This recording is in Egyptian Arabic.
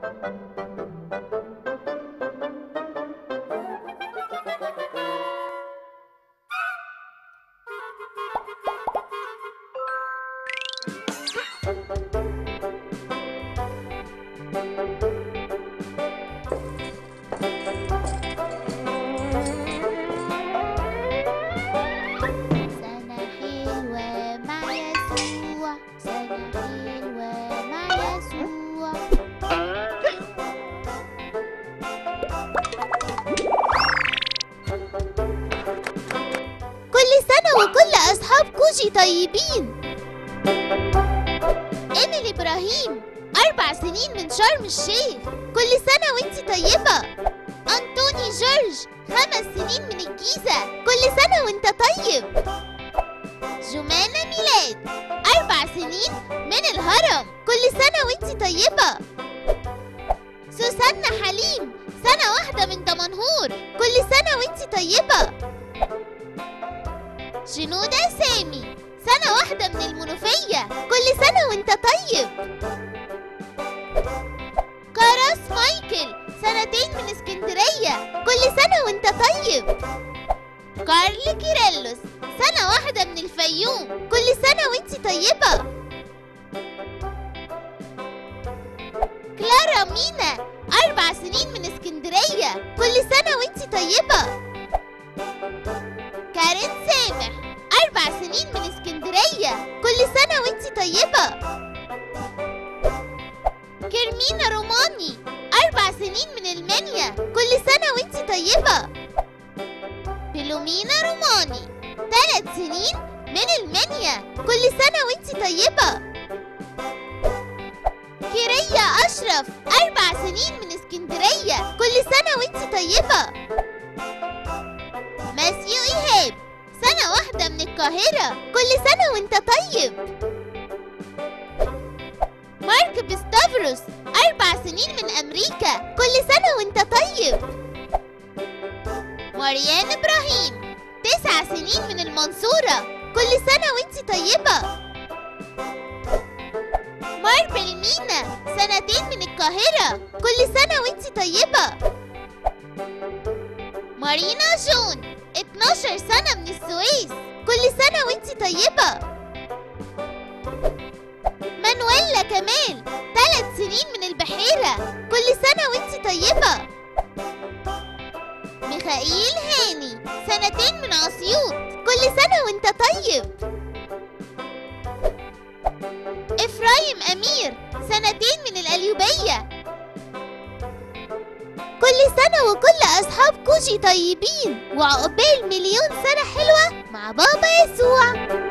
سنة حلوة مع يسوع سنة حلوة مع يسوع كل سنة وكل أصحاب كوجي طيبين إيميل إبراهيم أربع سنين من شرم الشيخ كل سنة وانتي طيبة أنطوني جورج خمس سنين من الجيزة كل سنة وانت طيب جمانة ميلاد أربع سنين من الهرم كل سنة وانت طيبة سوسنة حليم سنة واحدة من دمنهور كل سنة وانت طيبة شنودة سامي سنة واحدة من المنوفية كل سنة وانت طيب كراس مايكل سنتين من اسكندرية كل سنة وانت طيب كارل كيرلس سنة واحدة من الفيوم كل سنة وانت طيبة كلارا مينا أربع سنين من اسكندرية كل سنة وانت طيبة كارين سامح أربع سنين من اسكندرية كل سنة وانت طيبة كرمينا روماني أربع سنين من المنيا كل سنة وانت طيبة فيلومينا روماني ثلاث سنين من المنيا كل سنة وانت طيبة كيريا أشرف أربع سنين من اسكندرية كل سنة وانت طيبة ماسيو إيهاب سنة واحدة من القاهرة كل سنة وانت طيب مارك بيستافروس أربع سنين من أمريكا كل سنة وانت طيب مريان إبراهيم تسع سنين من المنصورة كل سنة وانت طيبة ماربل مينا سنتين من القاهرة كل سنة وانت طيبة مارينا جون 12 سنة من السويس كل سنة وانت طيبة مانويلا كمال ثلاث سنين من البحيرة كل سنة وانت طيبة ميخائيل هاني سنتين من أسيوط كل سنة وانت طيب إفرايم أمير سنتين من القليوبية كل سنة وكل أصحاب كوجي طيبين وعقبال مليون سنة حلوة مع بابا يسوع